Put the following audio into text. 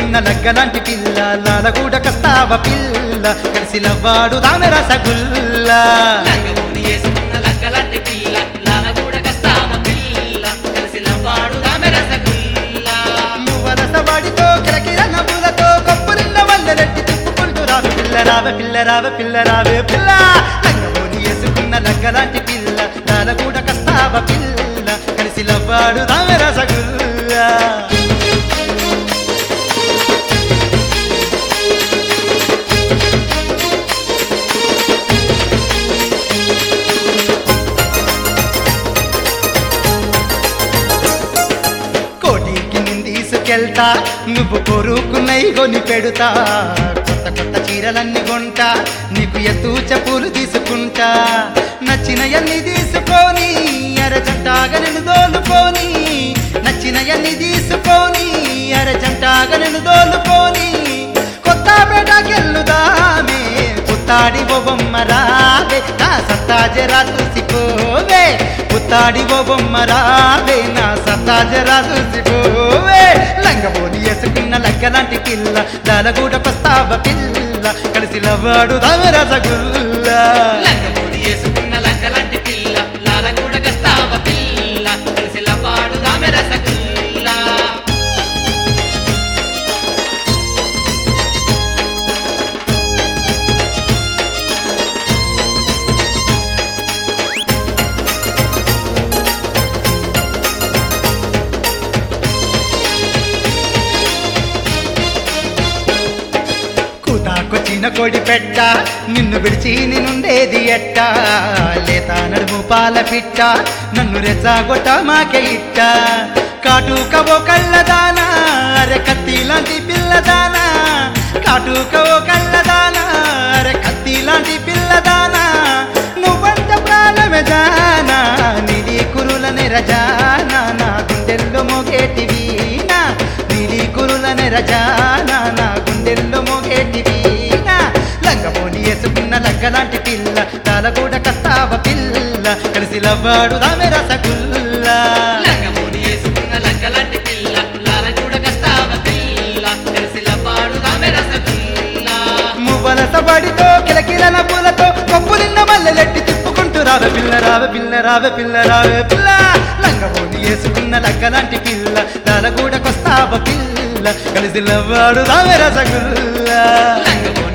వేసుకున్న లగ్గలాంటి పిల్ల లాలగూడ కస్తావ పిల్ల కలిసి లవ్వాడు దామె రసగుల్లా లంగమూని వేసుకున్న లక్కలాంటి పిల్ల లాలగూడ కస్తామ పిల్ల కలిసి లవ్వాడు ఆమె రసగుల్లా వరసవాడితో కిలకిల నవ్వులతో కప్పులిన్న వల్లెలెట్టి తిప్పుకుంటూ రావే పిల్ల రావే పిల్ల రావే పిల్ల రావే పిల్ల లంగమోని వేసుకున్న లగ్గలాంటి పిల్ల లాలగూడ కస్తావ పిల్ల కలిసి లవ్వాడు దామె రసగుల్లా కోటికి నేను తీసుకెళ్తా నువ్వు కొరుకున్నై కొని పెడుతా కొత్త కొత్త చీరలన్నీ కొంటా నీకు ఎత్తు చెప్పులు తీసుకుంటా నచ్చినయన్ని తీసుకొని అరజంటాగా నేను దోలుకొని నచ్చినయన్ని తీసుకొని అరజంటాగా నేను దోలుకొని కొత్త పేటకెళ్ళుదామే పుత్తాడి ఓ బొమ్మ రావే నా సత్తా జరా చూసిపోవే పుత్తాడి ఓ బొమ్మ రావే నా సత్తా జరా చూసిపోవే లంగబోని వేసుకున్న లగ్గలాంటి పిల్ల లాలగూడ ప్రస్తావ పిల్ల కలిసి లవ్వాడు దామె రసగుల్లా లంగమూని వేసుకున్న లక్కలాంటి పిల్ల లాలగూడ కస్తామ పిల్ల కలిసి లవ్వాడు ఆమె రసగుల్లా కూతాకొచ్చిన కోడి పెట్ట నిన్ను విడిచి నేనుండేది ఎట్ట లేత నడుము పాల పిట్ట నన్ను రెచ్చగొట్ట మాకే ఇట్ట కాటుకవో కళ్ళదానా అరె కత్తి లాంటి పిల్లదానా కాటుకవో కళ్ళదానా అరె కత్తి లాంటి పిల్లదానా నువ్వంట ప్రాణమే జానా నిధి కురుల నిరజానా నా గుండెల్లో మోగేటి వీణా నీలి కురుల నిరజానా నా గుండెల్లో మోగేటి వీణా లంగమోని వేసుకున్న లగ్గలాంటి పిల్ల తాలగూడ కస్తావ పిల్ల కలిసి లవ్వాడు రామె రసగుల్లా లంగమూని వేసుకున్న లక్కలాంటి పిల్ల లాలగూడ కస్తామ పిల్ల కలిసి లవ్వాడు ఆమె రసగుల్లా మువ్వలస బడితో కిలకిల నవ్వులతో కొప్పు నిన్న మల్లెలెట్టి తిప్పుకుంటూ రావే పిల్ల రావే పిల్ల రావే పిల్ల రావే పిల్ల లంగమోని వేసుకున్న లగ్గలాంటి పిల్ల తాలగూడకొస్తావ పిల్ల కలిసి లవ్వాడు రామె రసగుల్లా లంగమూని